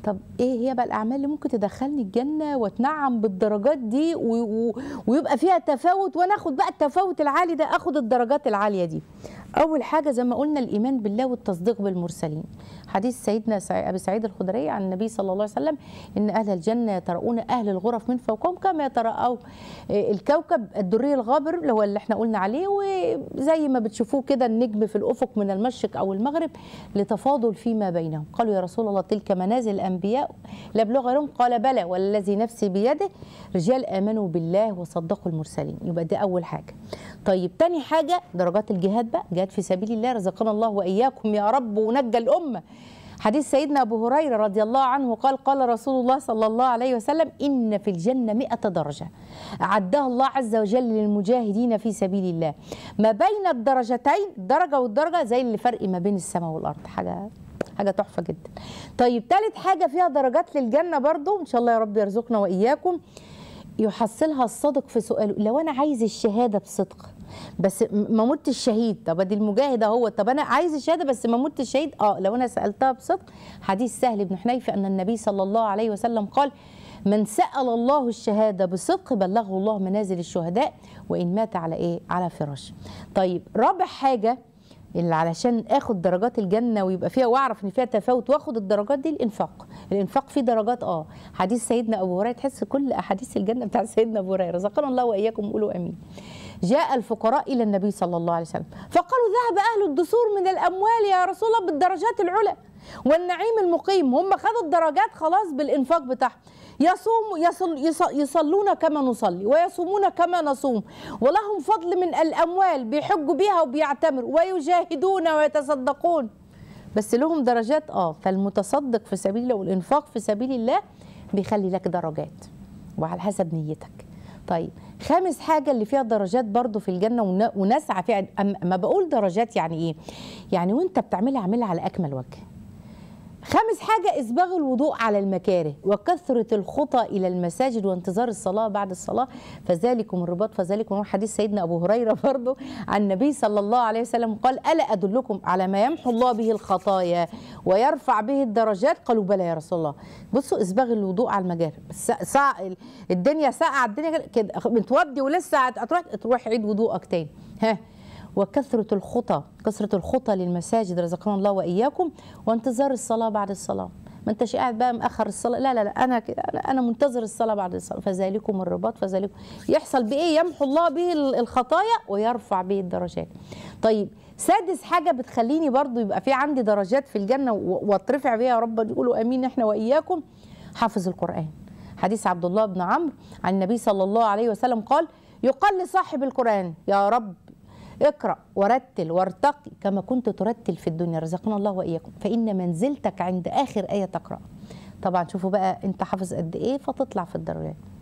طب ايه هي بقى الاعمال اللي ممكن تدخلني الجنه واتنعم بالدرجات دي و... و... ويبقى فيها تفاوت وانا اخد بقى التفاوت العالي ده اخد الدرجات العاليه دي اول حاجه زي ما قلنا الايمان بالله والتصديق بالمرسلين حديث سيدنا سع- ابي سعيد الخدري عن النبي صلى الله عليه وسلم ان اهل الجنه يتراءون اهل الغرف من فوقهم كما يتراءوا آه، الكوكب الدري الغابر اللي هو اللي احنا قلنا عليه وزي ما بتشوفوه كده النجم في الافق من المشرق او المغرب لتفاضل فيما بينهم قالوا يا رسول الله تلك منازل الانبياء لا بلغ غيرهم قال بلى والذي نفسي بيده رجال امنوا بالله وصدقوا المرسلين يبقى دي اول حاجه طيب تاني حاجه درجات الجهاد بقى جهاد في سبيل الله رزقنا الله واياكم يا رب ونجى الامه حديث سيدنا أبو هريرة رضي الله عنه قال قال رسول الله صلى الله عليه وسلم إن في الجنة مئة درجة أعدها الله عز وجل للمجاهدين في سبيل الله ما بين الدرجتين درجة والدرجة زي اللي فرق ما بين السماء والأرض حاجة حاجة تحفة جدا طيب تالت حاجة فيها درجات للجنة برضو إن شاء الله يا رب يرزقنا وإياكم يحصلها الصادق في سؤاله لو انا عايز الشهاده بصدق بس م- ما متش شهيد طب ادي المجاهد اهو طب انا عايز الشهاده بس ما متش شهيد اه لو انا سالتها بصدق حديث سهل بن حنيفه ان النبي صلى الله عليه وسلم قال من سال الله الشهاده بصدق بلغه الله منازل الشهداء وان مات على ايه على فراش طيب رابع حاجه اللي علشان اخد درجات الجنه ويبقى فيها واعرف ان فيها تفاوت واخد الدرجات دي الانفاق الانفاق فيه درجات اه حديث سيدنا ابو هريره تحس كل احاديث الجنه بتاع سيدنا ابو هريره رزقنا الله واياكم قولوا امين جاء الفقراء الى النبي صلى الله عليه وسلم فقالوا ذهب اهل الدثور من الاموال يا رسول الله بالدرجات العلى والنعيم المقيم هم خدوا الدرجات خلاص بالانفاق بتاعهم يصوم يصل يص- يصلون كما نصلي ويصومون كما نصوم ولهم فضل من الاموال بيحجوا بيها وبيعتمروا ويجاهدون ويتصدقون بس لهم درجات اه فالمتصدق في سبيل الله والانفاق في سبيل الله بيخلي لك درجات وعلى حسب نيتك طيب خامس حاجة اللي فيها درجات برضو في الجنة ون- ونسعى فيها أم- أما بقول درجات يعني إيه؟ يعني وأنت بتعملها اعملها على أكمل وجه خامس حاجة إسباغ الوضوء على المكاره وكثرة الخطى إلى المساجد وانتظار الصلاة بعد الصلاة فذلكم الرباط فذلكم حديث سيدنا أبو هريرة برضو عن النبي صلى الله عليه وسلم قال ألا أدلكم على ما يمحو الله به الخطايا ويرفع به الدرجات قالوا بلى يا رسول الله بصوا إسباغ الوضوء على المجاري بس ساعة الدنيا ساقعة الدنيا كده متودي ولسه هتروح تروح عيد وضوءك تاني ها وكثرة الخطى كثرة الخطى للمساجد رزقنا الله وإياكم وانتظار الصلاة بعد الصلاة ما انتش قاعد بقى مأخر الصلاة لا لا لا أنا كده أنا, أنا منتظر الصلاة بعد الصلاة فذلكم الرباط فذلكم يحصل بإيه يمحو الله به الخطايا ويرفع به الدرجات طيب سادس حاجة بتخليني برضو يبقى في عندي درجات في الجنة و- واترفع بيها يا رب يقولوا أمين إحنا وإياكم حافظ القرآن حديث عبد الله بن عمرو عن النبي صلى الله عليه وسلم قال يقال لصاحب القرآن يا رب اقرأ ورتل وارتقي كما كنت ترتل في الدنيا رزقنا الله وإياكم فإن منزلتك عند آخر آية تقرأ طبعا شوفوا بقى انت حافظ قد ايه فتطلع في الدرجات